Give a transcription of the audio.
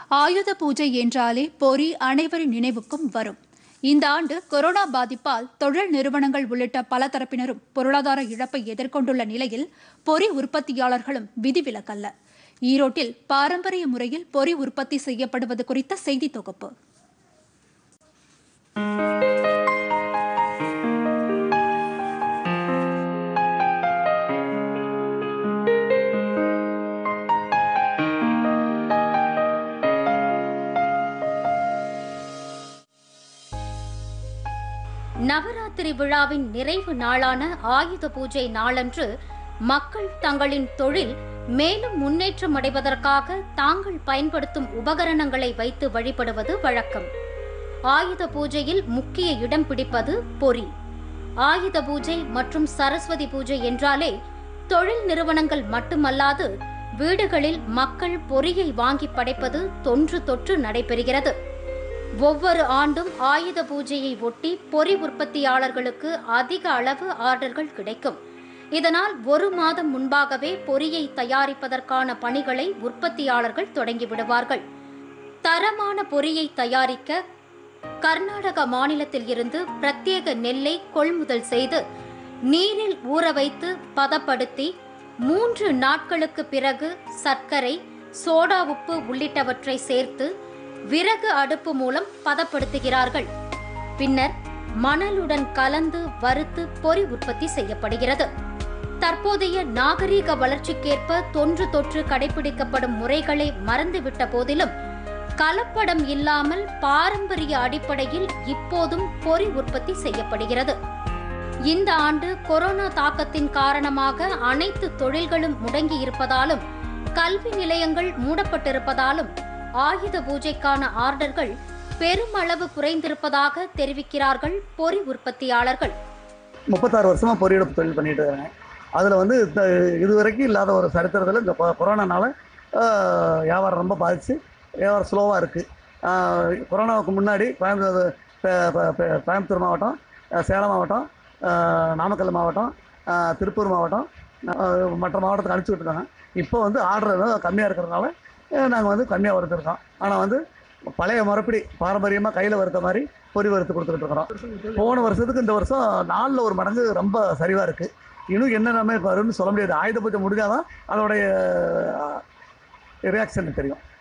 ஆயுத பூஜை என்றாலே பொறி அனைவரின் நினைவுக்கும் வரும் இந்த ஆண்டு கொரோனா பாதிப்பால் தொழில் நிறுவனங்கள் உள்ளிட்ட பல தரப்பினரும் பொருளாதார இழப்பை எதிர்கொண்டுள்ள நிலையில் பொறி உற்பத்தியாளர்களும் விதிவிலக்கல்ல ஈரோட்டில் பாரம்பரிய முறையில் பொறி உற்பத்தி செய்யப்படுவது குறித்த செய்தி தொகுப்பு நவராத்திரி விழாவின் நிறைவு நாளான ஆயுத பூஜை நாளன்று மக்கள் தங்களின் தொழில் மேலும் முன்னேற்றம் அடைவதற்காக தாங்கள் பயன்படுத்தும் உபகரணங்களை வைத்து வழிபடுவது வழக்கம் ஆயுத பூஜையில் முக்கிய இடம் பிடிப்பது பொறி ஆயுத பூஜை மற்றும் சரஸ்வதி பூஜை என்றாலே தொழில் நிறுவனங்கள் மட்டுமல்லாது வீடுகளில் மக்கள் பொறியை வாங்கி படைப்பது தொன்று தொற்று நடைபெறுகிறது ஒவ்வொரு ஆண்டும் ஆயுத பூஜையை ஒட்டி பொறி உற்பத்தியாளர்களுக்கு அதிக அளவு ஆர்டர்கள் கிடைக்கும் இதனால் ஒரு மாதம் முன்பாகவே பொறியை தயாரிப்பதற்கான பணிகளை உற்பத்தியாளர்கள் தொடங்கிவிடுவார்கள் தரமான பொறியை தயாரிக்க கர்நாடக மாநிலத்தில் இருந்து பிரத்யேக நெல்லை கொள்முதல் செய்து நீரில் ஊற வைத்து பதப்படுத்தி மூன்று நாட்களுக்கு பிறகு சர்க்கரை சோடா உப்பு உள்ளிட்டவற்றை சேர்த்து விறகு அடுப்பு மூலம் பதப்படுத்துகிறார்கள் பின்னர் மணலுடன் கலந்து வறுத்து பொறி உற்பத்தி செய்யப்படுகிறது தற்போதைய நாகரீக வளர்ச்சிக்கேற்ப தொன்று தொற்று கடைபிடிக்கப்படும் முறைகளை மறந்துவிட்ட போதிலும் கலப்படம் இல்லாமல் பாரம்பரிய அடிப்படையில் இப்போதும் பொறி உற்பத்தி செய்யப்படுகிறது இந்த ஆண்டு கொரோனா தாக்கத்தின் காரணமாக அனைத்து தொழில்களும் முடங்கி இருப்பதாலும் கல்வி நிலையங்கள் மூடப்பட்டிருப்பதாலும் ஆயுத பூஜைக்கான ஆர்டர்கள் பெருமளவு குறைந்திருப்பதாக தெரிவிக்கிறார்கள் பொறி உற்பத்தியாளர்கள் முப்பத்தாறு வருஷமாக பொறியிடப்பு தொழில் பண்ணிட்டு இருக்காங்க அதில் வந்து இந்த இதுவரைக்கும் இல்லாத ஒரு சரித்திரத்தில் இந்த கொ- கொரோனானால ஆஹ், வியாபாரம் ரொம்ப பாதிச்சு வியாபாரம் ஸ்லோவாக இருக்குது கொரோனாவுக்கு முன்னாடி கோயம்புத்தூர் பே- பே- பே- கோயம்புத்தூர் மாவட்டம் ஆஹ், சேலம் மாவட்டம் ஆஹ், நாமக்கல் மாவட்டம் ஆஹ், திருப்பூர் மாவட்டம் ஆஹ், மற்ற மாவட்டத்துக்கு அனுப்பிச்சி விட்டுருக்காங்க இப்போ வந்து ஆர்டர் கம்மியாக இருக்கிறதுனால நாங்கள் வந்து கம்மியாக வறுத்துருக்கோம் ஆனால் வந்து பழைய முறைப்படி பாரம்பரியமாக கையில் வறுத்த மாதிரி பொறி வறுத்து கொடுத்துக்கிட்டு இருக்கிறோம் போன வருஷத்துக்கு இந்த வருஷம் நாலில் ஒரு மடங்கு ரொம்ப சரிவாக இருக்குது இன்னும் என்னென்ன வரும்னு சொல்ல முடியாது ஆயுத பூஜை முடிஞ்சாதான் அதோடைய ரியாக்ஷன் தெரியும்